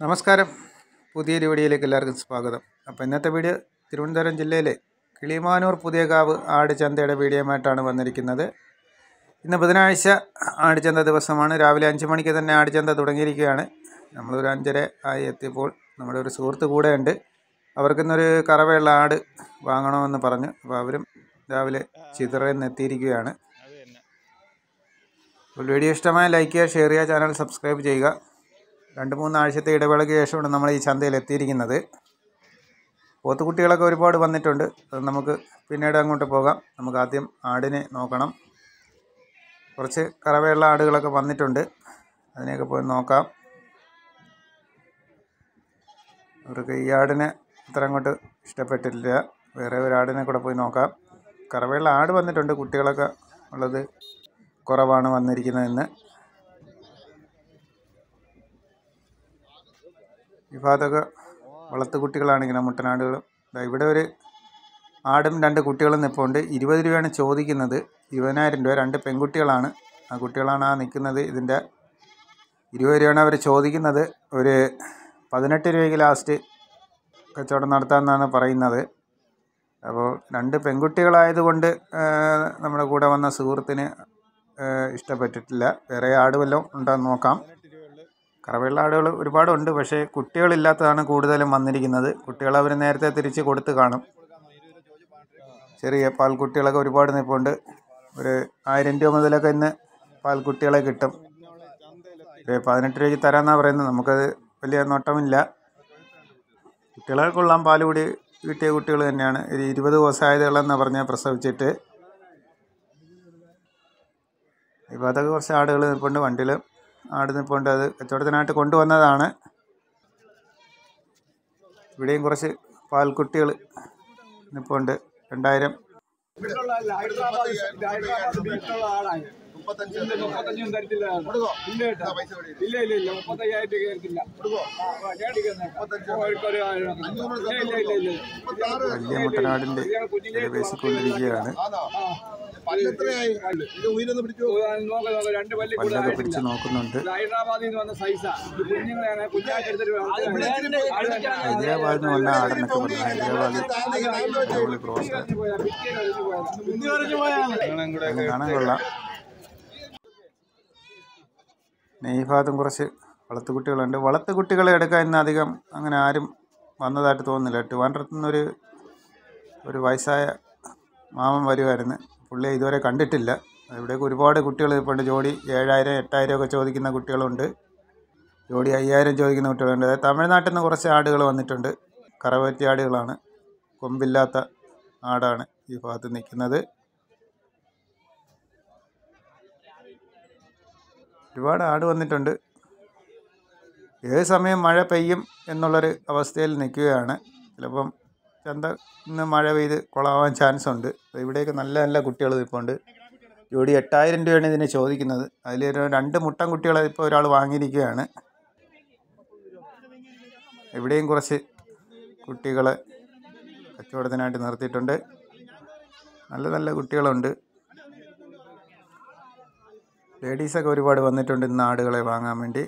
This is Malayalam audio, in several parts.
നമസ്കാരം പുതിയൊരു വീഡിയോയിലേക്ക് എല്ലാവർക്കും സ്വാഗതം അപ്പോൾ ഇന്നത്തെ വീഡിയോ തിരുവനന്തപുരം ജില്ലയിലെ കിളിമാനൂർ പുതിയകാവ് ആടുചന്തയുടെ വീഡിയോയുമായിട്ടാണ് വന്നിരിക്കുന്നത് ഇന്ന് ബുധനാഴ്ച ആടുചന്ത ദിവസമാണ് രാവിലെ അഞ്ച് മണിക്ക് തന്നെ ആടുചന്ത തുടങ്ങിയിരിക്കുകയാണ് നമ്മളൊരു അഞ്ചര ആയി എത്തിയപ്പോൾ നമ്മുടെ ഒരു സുഹൃത്ത് കൂടെയുണ്ട് അവർക്കിന്നൊരു കറവയുള്ള ആട് വാങ്ങണമെന്ന് പറഞ്ഞു അപ്പോൾ അവരും രാവിലെ ചിതറയിൽ നിന്ന് എത്തിയിരിക്കുകയാണ് അപ്പോൾ വീഡിയോ ഇഷ്ടമായ ലൈക്ക് ചെയ്യുക ഷെയർ ചെയ്യുക ചാനൽ സബ്സ്ക്രൈബ് ചെയ്യുക രണ്ട് മൂന്ന് ആഴ്ചത്തെ ഇടവേളയ്ക്ക് ശേഷമാണ് നമ്മൾ ഈ ചന്തയിൽ എത്തിയിരിക്കുന്നത് പോത്തുകുട്ടികളൊക്കെ ഒരുപാട് വന്നിട്ടുണ്ട് അത് നമുക്ക് പിന്നീട് അങ്ങോട്ട് പോകാം നമുക്ക് ആദ്യം ആടിനെ നോക്കണം കുറച്ച് കറവയുള്ള ആടുകളൊക്കെ വന്നിട്ടുണ്ട് അതിനെയൊക്കെ പോയി നോക്കാം അവർക്ക് ഈ ആടിനെ അത്ര അങ്ങോട്ട് ഇഷ്ടപ്പെട്ടില്ല വേറെ ഒരു ആടിനെ കൂടെ പോയി നോക്കാം കറവയുള്ള ആട് വന്നിട്ടുണ്ട് കുട്ടികളൊക്കെ ഉള്ളത് കുറവാണ് വന്നിരിക്കുന്നതെന്ന് ഈ ഭാഗത്തൊക്കെ വളർത്തു കുട്ടികളാണ് ഇങ്ങനെ മുട്ടനാടുകളും ദാ ഇവിടെ ഒരു ആടും രണ്ട് കുട്ടികളും നിൽപ്പുണ്ട് ഇരുപത് രൂപയാണ് ചോദിക്കുന്നത് ഇരുപതിനായിരം രൂപ രണ്ട് പെൺകുട്ടികളാണ് ആ കുട്ടികളാണ് ആ നിൽക്കുന്നത് ഇതിൻ്റെ ഇരുപത് രൂപയാണ് അവർ ചോദിക്കുന്നത് ഒരു പതിനെട്ട് രൂപയ്ക്ക് ലാസ്റ്റ് കച്ചവടം നടത്താമെന്നാണ് പറയുന്നത് അപ്പോൾ രണ്ട് പെൺകുട്ടികളായതുകൊണ്ട് ആ, നമ്മുടെ കൂടെ വന്ന സുഹൃത്തിന് ആ, ഇഷ്ടപ്പെട്ടിട്ടില്ല വേറെ ആട് വല്ലതും ഉണ്ടോ എന്ന് നോക്കാം കറവയുള്ള ആടുകൾ ഒരുപാടുണ്ട് പക്ഷേ കുട്ടികളില്ലാത്തതാണ് കൂടുതലും വന്നിരിക്കുന്നത് കുട്ടികൾ അവർ നേരത്തെ തിരിച്ച് കൊടുത്ത് കാണും ചെറിയ പാൽക്കുട്ടികളൊക്കെ ഒരുപാട് നിൽപ്പുണ്ട് ഒരു ആയിരം രൂപ മുതലൊക്കെ ഇന്ന് പാൽക്കുട്ടികളെ കിട്ടും ഒരു പതിനെട്ട് രൂപയ്ക്ക് തരാമെന്നാണ് പറയുന്നത് നമുക്കത് വലിയ നോട്ടമില്ല കുട്ടികളെ കൊള്ളാം പാൽ കൂടി കിട്ടിയ കുട്ടികൾ തന്നെയാണ് ഒരു ഇരുപത് ദിവസമായതുകളെന്നാണ് പറഞ്ഞാൽ പ്രസവിച്ചിട്ട് ഇപ്പോൾ അതൊക്കെ കുറച്ച് ആടുകൾ നിൽപ്പുണ്ട് വണ്ടിയിൽ ആട് നിൽപ്പുണ്ട് അത് കച്ചവടത്തിനായിട്ട് കൊണ്ടുവന്നതാണ് ഇവിടെയും കുറച്ച് പാൽക്കുട്ടികൾ നിൽപ്പുണ്ട് രണ്ടായിരം മുപ്പത്തഞ്ചും തരത്തില്ല ഇല്ല കേട്ടോ. ഇല്ല ഇല്ല ഇല്ല മുപ്പത്തയ്യായിരം രൂപ കയറത്തില്ല ആ, മേടിക്കുന്നേക്കാം. ഒരു ആയിരം. ഇല്ല ഇല്ല ഇല്ല ഇല്ല വലിയ മുട്ടനാടിൻ്റെ വില പേശിക്കൊണ്ടിരിക്കുകയാണ് നോക്ക നോക്ക രണ്ട് പല്ലി കൂടെ പല്ലൊക്കെ പിടിച്ച് നോക്കുന്നുണ്ട് ഇത് ഹൈദരാബാദിൽ നിന്ന് വന്ന സൈസാ ഇത് കുഞ്ഞുങ്ങളെയാണ് കുഞ്ഞായിട്ട് എടുത്തിട്ട് ഹൈദരാബാദിൽ നിന്ന് വന്ന ആടെന്നൊക്കെ പറഞ്ഞു ഹൈദരാബാദ് അടിപൊളി ക്രോസ് അതിന് കാണാൻ കൊള്ളാം പിന്നെ ഈ ഭാഗത്തും കുറച്ച് വളർത്തുകുട്ടികളുണ്ട് വളർത്തുകുട്ടികളെ എടുക്കാൻ ഇന്ന് അധികം അങ്ങനെ ആരും വന്നതായിട്ട് തോന്നുന്നില്ല ട്രിവാൻഡ്രത്തു നിന്നൊരു ഒരു വയസ്സായ മാമൻ വരുമായിരുന്നു പുള്ളിയെ ഇതുവരെ കണ്ടിട്ടില്ല ഇവിടേക്ക് ഒരുപാട് കുട്ടികൾ ഇപ്പോൾ ജോഡി ഏഴായിരം എട്ടായിരം ഒക്കെ ചോദിക്കുന്ന കുട്ടികളുണ്ട് ജോഡി അയ്യായിരം ചോദിക്കുന്ന കുട്ടികളുണ്ട് അതായത് തമിഴ്നാട്ടിൽ നിന്ന് കുറച്ച് ആടുകൾ വന്നിട്ടുണ്ട് കറവറ്റി ആടുകളാണ് കൊമ്പില്ലാത്ത ആടാണ് ഈ ഭാഗത്ത് നിൽക്കുന്നത് ഒരുപാട് ആട് വന്നിട്ടുണ്ട് ഏത് സമയം മഴ പെയ്യും എന്നുള്ളൊരു അവസ്ഥയിൽ നിൽക്കുകയാണ് ചിലപ്പം ചന്ത ഇന്ന് മഴ പെയ്ത് കുളമാവാൻ ചാൻസ് ഉണ്ട് ഇവിടെയൊക്കെ നല്ല നല്ല കുട്ടികൾ നിൽപ്പുണ്ട് ജോഡി എട്ടായിരം രൂപയാണ് ഇതിനെ ചോദിക്കുന്നത് അതിലൊരു രണ്ട് മുട്ടൻ കുട്ടികളെ ഇപ്പോൾ ഒരാൾ വാങ്ങിയിരിക്കുകയാണ് ഇവിടെയും കുറച്ച് കുട്ടികളെ കച്ചവടത്തിനായിട്ട് നിർത്തിയിട്ടുണ്ട് നല്ല നല്ല കുട്ടികളുണ്ട് ലേഡീസൊക്കെ ഒരുപാട് വന്നിട്ടുണ്ട് ഇന്ന് ആടുകളെ വാങ്ങാൻ വേണ്ടി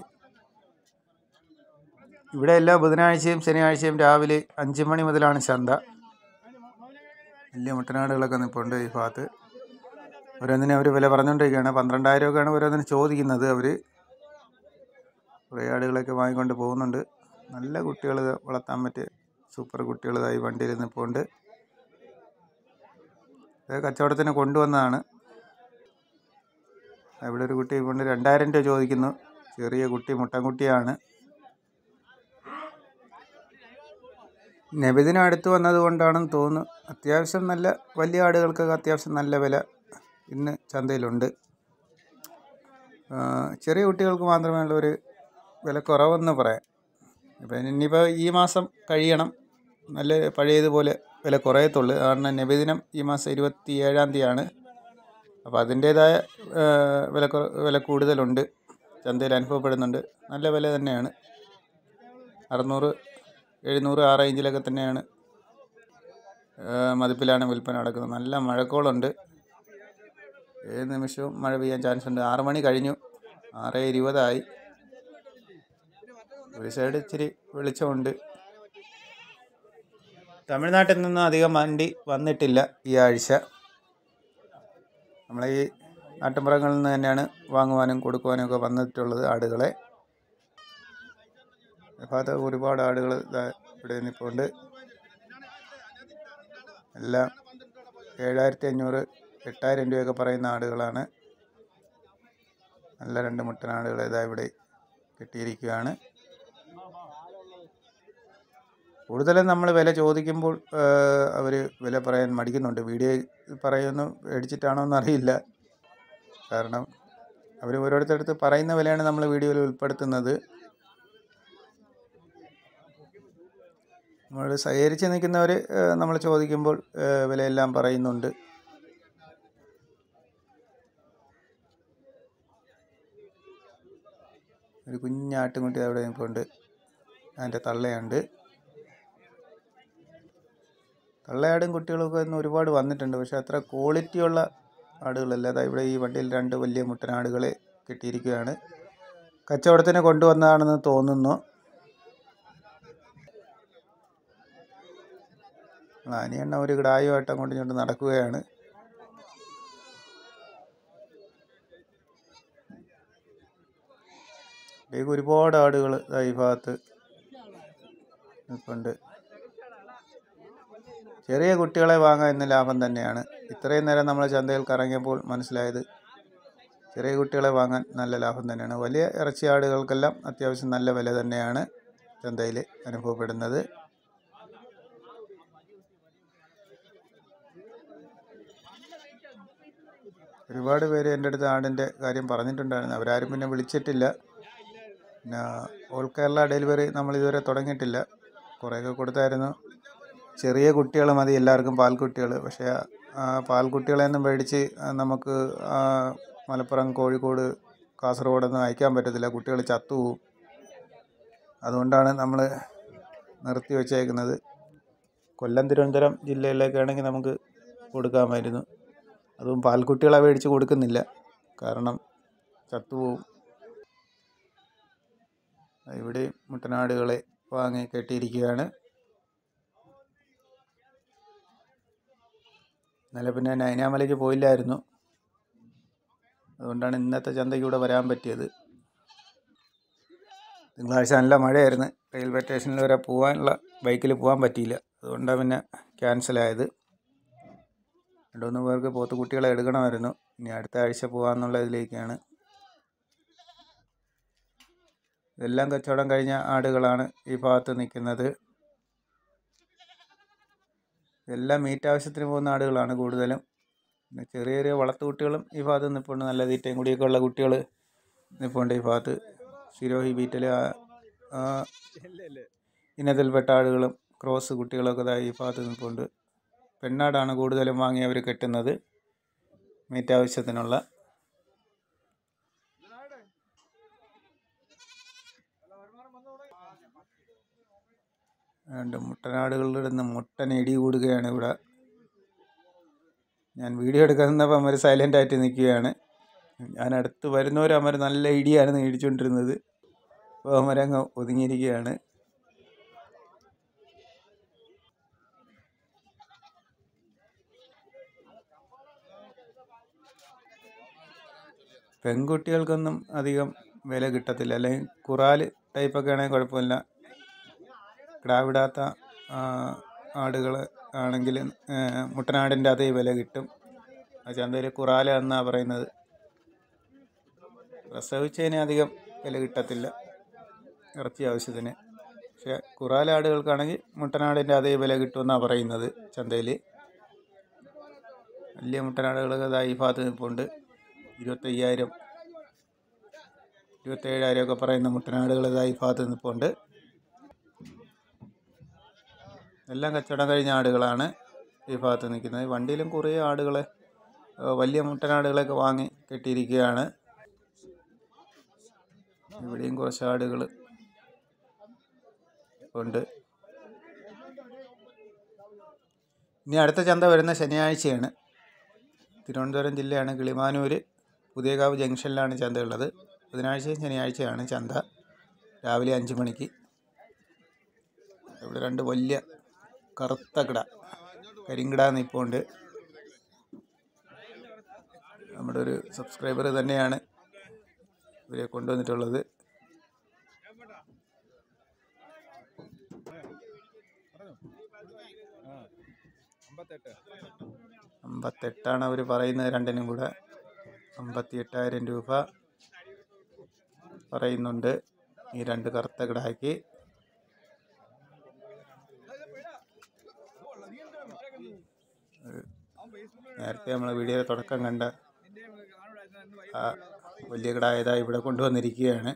ഇവിടെ എല്ലാ ബുധനാഴ്ചയും ശനിയാഴ്ചയും രാവിലെ അഞ്ച് മണി മുതലാണ് ചന്ത വലിയ മുട്ടനാടുകളൊക്കെ നിൽപ്പുണ്ട് ഈ ഭാഗത്ത് ഓരോന്നിനും അവർ വില പറഞ്ഞുകൊണ്ടിരിക്കുകയാണ് പന്ത്രണ്ടായിരം ഒക്കെയാണ് ഓരോന്നിന് ചോദിക്കുന്നത് അവർ കുറേ ആടുകളൊക്കെ വാങ്ങിക്കൊണ്ട് പോകുന്നുണ്ട് നല്ല കുട്ടികൾ വളർത്താൻ പറ്റിയ സൂപ്പർ കുട്ടികൾ ഈ വണ്ടിയിൽ നിൽപ്പുണ്ട് ഇത് കച്ചവടത്തിന് കൊണ്ടുവന്നതാണ് ഇവിടെ ഒരു കുട്ടി കൊണ്ട് രണ്ടായിരം രൂപ ചോദിക്കുന്നു ചെറിയ കുട്ടി മുട്ടൻകുട്ടിയാണ് നബിദിനം അടുത്ത് വന്നത് കൊണ്ടാണെന്ന് തോന്നുന്നു അത്യാവശ്യം നല്ല വലിയ ആടുകൾക്കൊക്കെ അത്യാവശ്യം നല്ല വില ഇന്ന് ചന്തയിലുണ്ട് ആ, ചെറിയ കുട്ടികൾക്ക് മാത്രമേ ഉള്ള ഒരു വില കുറവെന്ന് പറയാം ഇപ്പം ഇനിയിപ്പോൾ ഈ മാസം കഴിയണം നല്ല പഴയതുപോലെ വില കുറയത്തുള്ളൂ കാരണം നബിദിനം ഈ മാസം ഇരുപത്തി ഏഴാം തീയതിയാണ് അപ്പോൾ അതിൻ്റേതായ വില കുറ വില കൂടുതലുണ്ട് ചന്തയിൽ അനുഭവപ്പെടുന്നുണ്ട് നല്ല വില തന്നെയാണ് അറുന്നൂറ് എഴുന്നൂറ് ആ റേഞ്ചിലൊക്കെ തന്നെയാണ് ആ, മതിപ്പിലാണ് വിൽപ്പന നടക്കുന്നത് നല്ല മഴക്കോളുണ്ട് ഏത് നിമിഷവും മഴ പെയ്യാൻ ചാൻസ് ഉണ്ട് ആറ് മണി കഴിഞ്ഞു ആറ് ഇരുപതായി ഒരു സൈഡ് ഇച്ചിരി വെളിച്ചമുണ്ട് തമിഴ്നാട്ടിൽ നിന്നും അധികം വണ്ടി വന്നിട്ടില്ല ഈ ആഴ്ച നമ്മളെ ഈ നാട്ടിൻപുറങ്ങളിൽ നിന്ന് തന്നെയാണ് വാങ്ങുവാനും കൊടുക്കുവാനും ഒക്കെ വന്നിട്ടുള്ളത് ആടുകളെ ഈ ഭാഗത്ത് ഒരുപാട് ആടുകൾ ഇവിടെ നിൽപ്പുണ്ട് എല്ലാം ഏഴായിരത്തി അഞ്ഞൂറ് എട്ടായിരം രൂപയൊക്കെ പറയുന്ന ആടുകളാണ് നല്ല രണ്ട് മുട്ടനാടുകൾ ഇതാ ഇവിടെ കിട്ടിയിരിക്കുകയാണ് കൂടുതലും നമ്മൾ വില ചോദിക്കുമ്പോൾ അവർ വില പറയാൻ മടിക്കുന്നുണ്ട് വീഡിയോ പറയുന്നു മേടിച്ചിട്ടാണോ എന്നറിയില്ല കാരണം അവർ ഓരോരുത്തരടുത്ത് പറയുന്ന വിലയാണ് നമ്മൾ വീഡിയോയിൽ ഉൾപ്പെടുത്തുന്നത് നമ്മൾ സഹകരിച്ച് നിൽക്കുന്നവർ നമ്മൾ ചോദിക്കുമ്പോൾ ഏഹ്, വിലയെല്ലാം പറയുന്നുണ്ട് ഒരു കുഞ്ഞാട്ടുംകുട്ടി അവിടെ നിൽപ്പുണ്ട് അതിൻ്റെ തള്ളയുണ്ട് തള്ളയാടും കുട്ടികളൊക്കെ ഇന്ന് ഒരുപാട് വന്നിട്ടുണ്ട് പക്ഷെ അത്ര ക്വാളിറ്റിയുള്ള ആടുകളല്ല അതാ ഇവിടെ ഈ വണ്ടിയിൽ രണ്ട് വലിയ മുട്ടനാടുകളെ കിട്ടിയിരിക്കുകയാണ് കച്ചവടത്തിന് കൊണ്ടുവന്നതാണെന്ന് തോന്നുന്നു ആനിയണ്ണ ഒരു കിടായുമായിട്ട് അങ്ങോട്ടും ഇങ്ങോട്ടും നടക്കുകയാണ് ഇവിടേക്ക് ഒരുപാട് ആടുകൾ ഈ ഭാഗത്ത് നിൽപ്പുണ്ട് ചെറിയ കുട്ടികളെ വാങ്ങാൻ ഇന്ന് ലാഭം തന്നെയാണ് ഇത്രയും നേരം നമ്മൾ ചന്തയിൽ കറങ്ങിയപ്പോൾ മനസ്സിലായത് ചെറിയ കുട്ടികളെ വാങ്ങാൻ നല്ല ലാഭം തന്നെയാണ് വലിയ ഇറച്ചി ആടുകൾക്കെല്ലാം അത്യാവശ്യം നല്ല വില തന്നെയാണ് ചന്തയിൽ അനുഭവപ്പെടുന്നത് ഒരുപാട് പേര് എൻ്റെ അടുത്ത് ആടിൻ്റെ കാര്യം പറഞ്ഞിട്ടുണ്ടായിരുന്നു അവരാരും പിന്നെ വിളിച്ചിട്ടില്ല പിന്നെ ഓൾ കേരള ഡെലിവറി നമ്മൾ ഇതുവരെ തുടങ്ങിയിട്ടില്ല കുറേയൊക്കെ കൊടുത്തായിരുന്നു ചെറിയ കുട്ടികൾ മതി എല്ലാവർക്കും പാൽക്കുട്ടികൾ പക്ഷേ ആ പാൽക്കുട്ടികളെയൊന്നും മേടിച്ച് ആ, നമുക്ക് ആ, മലപ്പുറം കോഴിക്കോട് കാസർഗോഡൊന്നും അയക്കാൻ പറ്റത്തില്ല കുട്ടികൾ ചത്തുപോകും അതുകൊണ്ടാണ് നമ്മൾ നിർത്തി വച്ചേക്കുന്നത് കൊല്ലം തിരുവനന്തപുരം ജില്ലയിലൊക്കെ ആണെങ്കിൽ നമുക്ക് കൊടുക്കാമായിരുന്നു അതും പാൽക്കുട്ടികളെ മേടിച്ച് കൊടുക്കുന്നില്ല കാരണം ചത്തുപോകും ഇവിടെ മുട്ടനാടുകളെ വാങ്ങി കെട്ടിയിരിക്കുകയാണ് ഇന്നലെ പിന്നെ നൈനാമലയ്ക്ക് പോയില്ലായിരുന്നു അതുകൊണ്ടാണ് ഇന്നത്തെ ചന്തയ്ക്ക് ഇവിടെ വരാൻ പറ്റിയത് തിങ്കളാഴ്ച നല്ല മഴയായിരുന്നു റെയിൽവേ സ്റ്റേഷനിൽ വരെ പോകാനുള്ള ബൈക്കിൽ പോകാൻ പറ്റിയില്ല അതുകൊണ്ടാണ് പിന്നെ ക്യാൻസലായത് രണ്ട് മൂന്ന് പേർക്ക് പോത്തുകുട്ടികളെ എടുക്കണമായിരുന്നു ഇനി അടുത്ത ആഴ്ച പോകാമെന്നുള്ള ഇതിലേക്കാണ് ഇതെല്ലാം കച്ചവടം കഴിഞ്ഞ ആടുകളാണ് ഈ ഭാഗത്ത് നിൽക്കുന്നത് ഇതെല്ലാം മീറ്റ് ആവശ്യത്തിന് പോകുന്ന ആടുകളാണ് കൂടുതലും പിന്നെ ചെറിയ ചെറിയ വളർത്തുകുട്ടികളും ഈ ഭാഗത്ത് നിൽപ്പുണ്ട് നല്ല തീറ്റയും കൂടിയൊക്കെ ഉള്ള കുട്ടികൾ നിൽപ്പുണ്ട് ഈ ഭാഗത്ത് സിരോഹി ബീറ്റൽ ആ ഇനത്തിൽപ്പെട്ട ആടുകളും ക്രോസ് കുട്ടികളൊക്കെ ഇതാ ഈ ഭാഗത്ത് നിൽപ്പുണ്ട് പെണ്ണാടാണ് കൂടുതലും വാങ്ങി അവർ കെട്ടുന്നത് മീറ്റ് ആവശ്യത്തിനുള്ള രണ്ട് മുട്ടനാടുകളുടെ നിന്ന് മുട്ടൻ ഇടി കൂടുകയാണ് ഇവിടെ ഞാൻ വീഡിയോ എടുക്കാൻ നിന്നപ്പോൾ അമർ സൈലൻ്റ് ആയിട്ട് നിൽക്കുകയാണ് ഞാൻ അടുത്ത് വരുന്നവർ അമർ നല്ല ഇടിയാണ് ഇടിച്ചുകൊണ്ടിരുന്നത് അപ്പോൾ അമരങ്ങ് ഒതുങ്ങിയിരിക്കുകയാണ് പെൺകുട്ടികൾക്കൊന്നും അധികം വില കിട്ടത്തില്ല അല്ലെങ്കിൽ കുറാല് ടൈപ്പൊക്കെ ആണെങ്കിൽ കുഴപ്പമില്ല കിടാവിടാത്ത ആടുകൾ ആണെങ്കിൽ മുട്ടനാടിൻ്റെ അതേ വില കിട്ടും ആ ചന്തയിൽ കുറാല എന്നാണ് പറയുന്നത് പ്രസവിച്ചതിന് അധികം വില കിട്ടത്തില്ല ഇറച്ചി ആവശ്യത്തിന് പക്ഷേ കുറാല ആടുകൾക്കാണെങ്കിൽ മുട്ടനാടിൻ്റെ അതേ വില കിട്ടുമെന്നാണ് പറയുന്നത് ചന്തയിൽ വലിയ മുട്ടനാടുകളൊക്കെ ഇതാ ഈ ഭാഗത്ത് നിൽപ്പുണ്ട് ഇരുപത്തയ്യായിരം ഇരുപത്തേഴായിരം ഒക്കെ പറയുന്ന മുട്ടനാടുകൾ ഇതാ ഈ ഭാഗത്ത് നിൽപ്പുണ്ട് എല്ലാം കച്ചവടം കഴിഞ്ഞ ആടുകളാണ് ഈ ഭാഗത്ത് നിൽക്കുന്നത് വണ്ടിയിലും കുറേ ആടുകളെ ഏഹ് വലിയ മുട്ടനാടുകളൊക്കെ വാങ്ങി കെട്ടിയിരിക്കുകയാണ് ഇവിടെയും കുറച്ച് ആടുകൾ ഉണ്ട് ഇനി അടുത്ത ചന്ത വരുന്ന ശനിയാഴ്ചയാണ് തിരുവനന്തപുരം ജില്ലയാണ് കിളിമാനൂർ പുതിയകാവ് ജംഗ്ഷനിലാണ് ചന്തയുള്ളത് ബുധനാഴ്ചയും ശനിയാഴ്ചയാണ് ചന്ത രാവിലെ അഞ്ച് മണിക്ക് ഇവിടെ രണ്ട് വലിയ കറുത്ത കിട കരിങ്കിട നിൽപ്പുണ്ട് നമ്മുടെ ഒരു സബ്സ്ക്രൈബർ തന്നെയാണ് ഇവരെ കൊണ്ടുവന്നിട്ടുള്ളത് അമ്പത്തെട്ടാണ് അവർ പറയുന്നത് രണ്ടിനും കൂടെ അമ്പത്തി എട്ടായിരം രൂപ പറയുന്നുണ്ട് ഈ രണ്ട് കറുത്ത കിടായ്ക്ക് ഒരു നേരത്തെ നമ്മൾ വീഡിയോയുടെ തുടക്കം കണ്ട ആ വലിയ കിടായതാ ഇവിടെ കൊണ്ടുവന്നിരിക്കുകയാണ്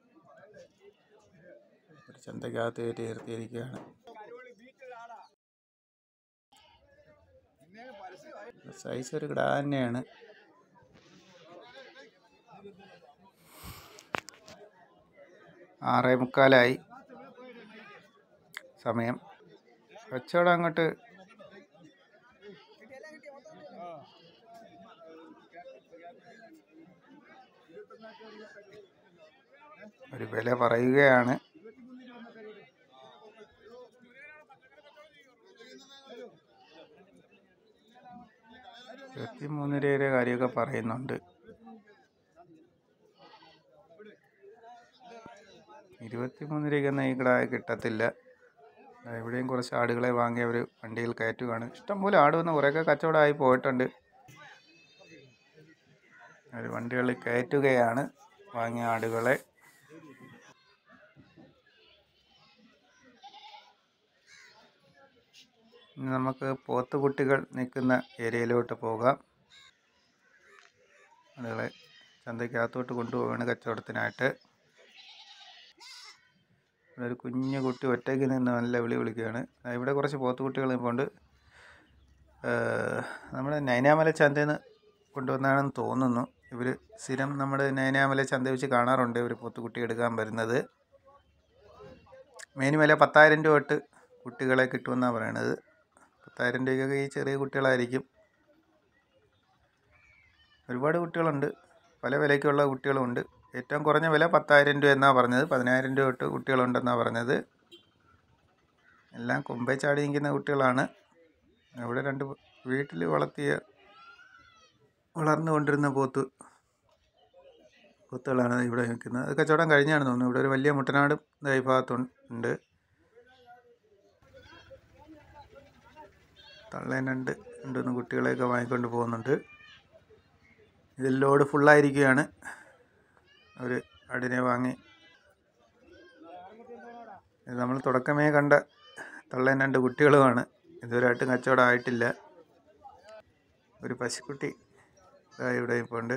ഒരു ചന്തക്കകത്ത് കയറ്റി നിർത്തിയിരിക്കുകയാണ് സൈസ് ഒരു കിടാ തന്നെയാണ് ആറേ മുക്കാലായി സമയം കച്ചവടം അങ്ങോട്ട് ഒരു വില പറയുകയാണ് ഇരുപത്തി മൂന്ന് രൂപയുടെ കാര്യമൊക്കെ പറയുന്നുണ്ട് ഇരുപത്തി മൂന്ന് രൂപയ്ക്കൊന്നും ഈ കിടായ കിട്ടത്തില്ല ദാ ഇവിടെയും കുറച്ച് ആടുകളെ വാങ്ങി അവർ വണ്ടിയിൽ കയറ്റുകയാണ് ഇഷ്ടംപോലെ ആട് വന്ന് കുറേയൊക്കെ കച്ചവടമായി പോയിട്ടുണ്ട് അവർ വണ്ടികളിൽ കയറ്റുകയാണ് വാങ്ങിയ ആടുകളെ ഇനി നമുക്ക് പോത്തുകുട്ടികൾ നിൽക്കുന്ന ഏരിയയിലോട്ട് പോകാം ആളുകളെ ചന്തയ്ക്കകത്തോട്ട് കൊണ്ടുപോവുകയാണ് കച്ചവടത്തിനായിട്ട് ഇവിടെ ഒരു കുഞ്ഞു കുട്ടി ഒറ്റയ്ക്ക് നിന്ന് നല്ല വിളി വിളിക്കുകയാണ് ആ, ഇവിടെ കുറച്ച് പോത്തുകുട്ടികൾ ഇപ്പോൾ നമ്മുടെ നൈനാമല ചന്തയിൽ നിന്ന് കൊണ്ടുവന്നാണെന്ന് തോന്നുന്നു ഇവർ സ്ഥിരം നമ്മുടെ നൈനാമല ചന്ത വെച്ച് കാണാറുണ്ട് ഇവർ പോത്തുകുട്ടി എടുക്കാൻ വരുന്നത് മെയിൻ വില പത്തായിരം രൂപ തൊട്ട് കുട്ടികളെ കിട്ടുമെന്നാണ് പറയണത് പത്തായിരം രൂപയ്ക്കൊക്കെ ഈ ചെറിയ കുട്ടികളായിരിക്കും ഒരുപാട് കുട്ടികളുണ്ട് പല വിലയ്ക്കുള്ള കുട്ടികളുമുണ്ട് ഏറ്റവും കുറഞ്ഞ വില പത്തായിരം രൂപ എന്നാണ് പറഞ്ഞത് പതിനായിരം രൂപ തൊട്ട് കുട്ടികളുണ്ടെന്നാണ് പറഞ്ഞത് എല്ലാം കൊമ്പേ ചാടി നിൽക്കുന്ന കുട്ടികളാണ് അവിടെ രണ്ട് വീട്ടിൽ വളർത്തിയ വളർന്നു കൊണ്ടിരുന്ന പോത്ത് പോത്തുകളാണ് ഇവിടെ നിൽക്കുന്നത് അത് കച്ചവടം കഴിഞ്ഞാണ് തോന്നുന്നു ഇവിടെ ഒരു വലിയ മുട്ടനാട് ദാ ഈ ഭാഗത്തുണ്ട് തള്ളേൻ രണ്ട് രണ്ടുമൂന്ന് കുട്ടികളെയൊക്കെ വാങ്ങിക്കൊണ്ട് പോകുന്നുണ്ട് ഇതിൽ ലോഡ് ഫുള്ളായിരിക്കുകയാണ് അവർ ആടിനെ വാങ്ങി ഇത് നമ്മൾ തുടക്കമേ കണ്ട തള്ളേൻ രണ്ട് കുട്ടികളുമാണ് ഇതുവരെയായിട്ടും കച്ചവടം ആയിട്ടില്ല ഒരു പശുക്കുട്ടി ദാ ഇവിടെ ഇപ്പോൾ ഉണ്ട്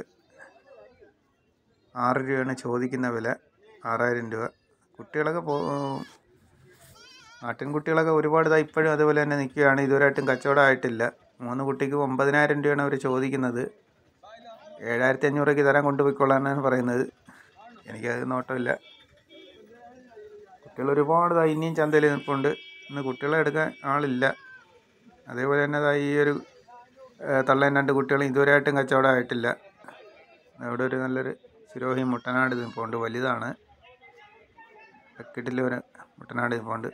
ആറ് രൂപയാണ് ചോദിക്കുന്ന വില ആറായിരം രൂപ കുട്ടികളൊക്കെ പോ നാട്ടിൻകുട്ടികളൊക്കെ ഒരുപാട് ഇതാ ഇപ്പോഴും അതുപോലെ തന്നെ നിൽക്കുകയാണ് ഇതുവരെയായിട്ടും കച്ചവടം ആയിട്ടില്ല മൂന്ന് കുട്ടിക്ക് ഒമ്പതിനായിരം രൂപയാണ് അവർ ചോദിക്കുന്നത് ഏഴായിരത്തി അഞ്ഞൂറ് രൂപയ്ക്ക് തരാൻ കൊണ്ടുപോയിക്കൊള്ളാനാണ് പറയുന്നത് എനിക്കത് നോട്ടമില്ല കുട്ടികൾ ഒരുപാട് ദാ ഇനിയും ചന്തയിൽ നിൽപ്പുണ്ട് ഇന്ന് കുട്ടികളെ എടുക്കാൻ ആളില്ല അതേപോലെ തന്നെ ദാ ഈ ഒരു തള്ളേൻ രണ്ട് കുട്ടികളും ഇതുവരെയായിട്ടും കച്ചവടം ആയിട്ടില്ല അവിടെ ഒരു നല്ലൊരു ശിരോഹി മുട്ടനാട് നിൽപ്പുണ്ട് വലുതാണ് ബക്കറ്റിൽ ഒരു മുട്ടനാട് നിൽപ്പുണ്ട്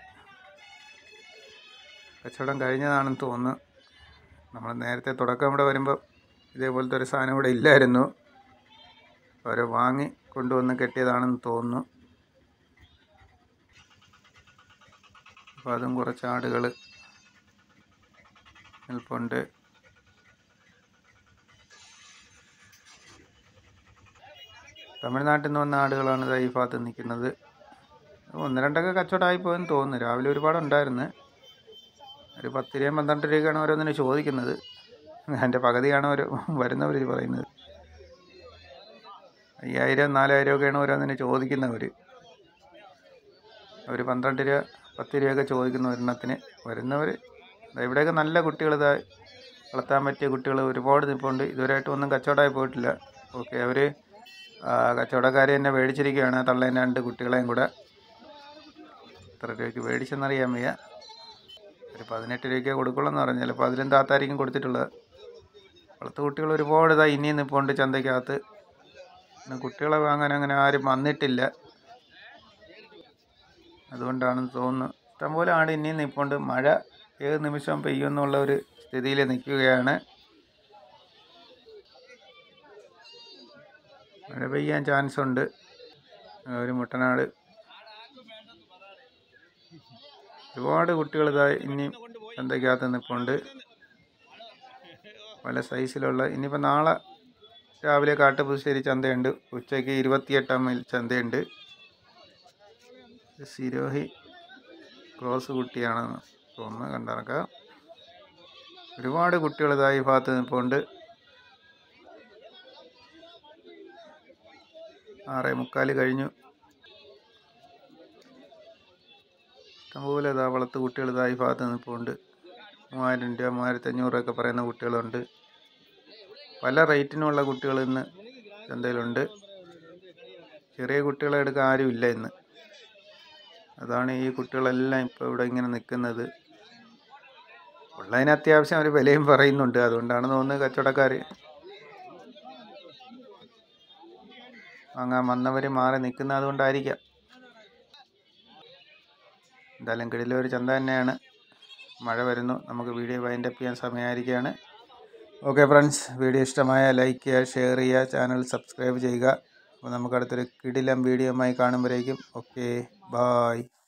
കച്ചവടം കഴിഞ്ഞതാണെന്ന് തോന്നുന്നു നമ്മൾ നേരത്തെ തുടക്കം ഇവിടെ വരുമ്പോൾ ഇതേപോലത്തെ ഒരു സാധനം ഇവിടെ ഇല്ലായിരുന്നു അവരെ വാങ്ങി കൊണ്ടുവന്ന് കെട്ടിയതാണെന്ന് തോന്നുന്നു അപ്പോൾ അതും കുറച്ച് ആടുകൾ നിൽപ്പുണ്ട് തമിഴ്നാട്ടിൽ നിന്ന് വന്ന ആടുകളാണ് ദാ ഈ ഭാഗത്ത് നിൽക്കുന്നത് ഒന്ന് രണ്ടൊക്കെ കച്ചവടമായി പോയെന്ന് തോന്നുന്നു രാവിലെ ഒരുപാട് ഉണ്ടായിരുന്നു ഒരു പത്ത് രൂപയും പന്ത്രണ്ട് രൂപയ്ക്കാണ് ഓരോന്നിന് ചോദിക്കുന്നത് അതിൻ്റെ പകുതിയാണ് ഓരോ വരുന്നവർ പറയുന്നത് അയ്യായിരം നാലായിരം ഒക്കെയാണ് ഓരോന്നിന് ചോദിക്കുന്നവർ അവർ പന്ത്രണ്ട് രൂപ പത്ത് രൂപയൊക്കെ ചോദിക്കുന്ന ഒരെണ്ണത്തിന് വരുന്നവർ ഇവിടെയൊക്കെ നല്ല കുട്ടികൾ ഇതാ വളർത്താൻ പറ്റിയ കുട്ടികൾ ഒരുപാട് നിൽപ്പുണ്ട് ഇതുവരെയായിട്ടും ഒന്നും കച്ചവടമായി പോയിട്ടില്ല ഓക്കെ അവർ കച്ചവടക്കാർ തന്നെ മേടിച്ചിരിക്കുകയാണ് തള്ളേൻ്റെ രണ്ട് കുട്ടികളെയും കൂടെ എത്ര രൂപയ്ക്ക് മേടിച്ചെന്നറിയാൻ വയ്യ ഒരു പതിനെട്ട് രൂപയ്ക്ക് കൊടുക്കുള്ളൂ എന്ന് പറഞ്ഞു ചിലപ്പോൾ അതിലും താത്തായിരിക്കും കൊടുത്തിട്ടുള്ളത് വളർത്തു കുട്ടികൾ ഒരുപാട് ഇതാ ഇനിയും നിൽപ്പുണ്ട് ചന്തയ്ക്കകത്ത് പിന്നെ കുട്ടികളെ വാങ്ങാൻ അങ്ങനെ ആരും വന്നിട്ടില്ല അതുകൊണ്ടാണെന്ന് തോന്നുന്നു ഇഷ്ടംപോലെ ആട് ഇനിയും നിൽപ്പുണ്ട് മഴ ഏത് നിമിഷവും പെയ്യുമെന്നുള്ള ഒരു സ്ഥിതിയിൽ നിൽക്കുകയാണ് മഴ പെയ്യാൻ ചാൻസ് ഉണ്ട് ഒരു മുട്ടനാട് ഒരുപാട് കുട്ടികൾ ഇതാ ഇനിയും ചന്തയ്ക്കകത്ത് നിൽപ്പുണ്ട് പല സൈസിലുള്ള ഇനിയിപ്പോൾ നാളെ രാവിലെ കാട്ടുപുശ്ശേരി ചന്തയുണ്ട് ഉച്ചയ്ക്ക് ഇരുപത്തിയെട്ടാം മൈൽ ചന്തയുണ്ട് സിരോഹി ക്രോസ് കുട്ടിയാണെന്ന് തോന്നുന്നു കണ്ടിറക്കാം ഒരുപാട് കുട്ടികൾ ഇതാ ഈ ഭാഗത്ത് നിൽപ്പുണ്ട് ആറേ മുക്കാൽ കഴിഞ്ഞു ഇഷ്ടംപോലെ ഇതാ വളർത്ത് കുട്ടികൾ ഇതാ ഈ ഭാഗത്ത് നിൽപ്പുണ്ട് മൂവായിരം രൂപ മൂവായിരത്തി അഞ്ഞൂറൊക്കെ പറയുന്ന കുട്ടികളുണ്ട് പല റേറ്റിനുമുള്ള കുട്ടികൾ ഇന്ന് ചന്തയിലുണ്ട് ചെറിയ കുട്ടികളെ എടുക്കാൻ ആരുമില്ല ഇന്ന് അതാണ് ഈ കുട്ടികളെല്ലാം ഇപ്പോൾ ഇവിടെ ഇങ്ങനെ നിൽക്കുന്നത് ഉള്ളതിന് അത്യാവശ്യം അവർ വിലയും പറയുന്നുണ്ട് അതുകൊണ്ടാണ് തോന്നുന്നത് കച്ചവടക്കാർ വാങ്ങാൻ വന്നവർ മാറി നിൽക്കുന്നത് കൊണ്ടായിരിക്കാം എന്തായാലും കിടിലൊരു ചന്ത തന്നെയാണ് മഴ വരുന്നു നമുക്ക് വീഡിയോ വൈൻഡപ്പ് ചെയ്യാൻ സമയമായിരിക്കുകയാണ് ഓക്കെ ഫ്രണ്ട്സ് വീഡിയോ ഇഷ്ടമായ ലൈക്ക് ചെയ്യുക ഷെയർ ചെയ്യുക ചാനൽ സബ്സ്ക്രൈബ് ചെയ്യുക അപ്പോൾ നമുക്ക് അടുത്തൊരു കിടിലം വീഡിയോയുമായി കാണുമ്പോഴേക്കും ഓക്കെ ബായ്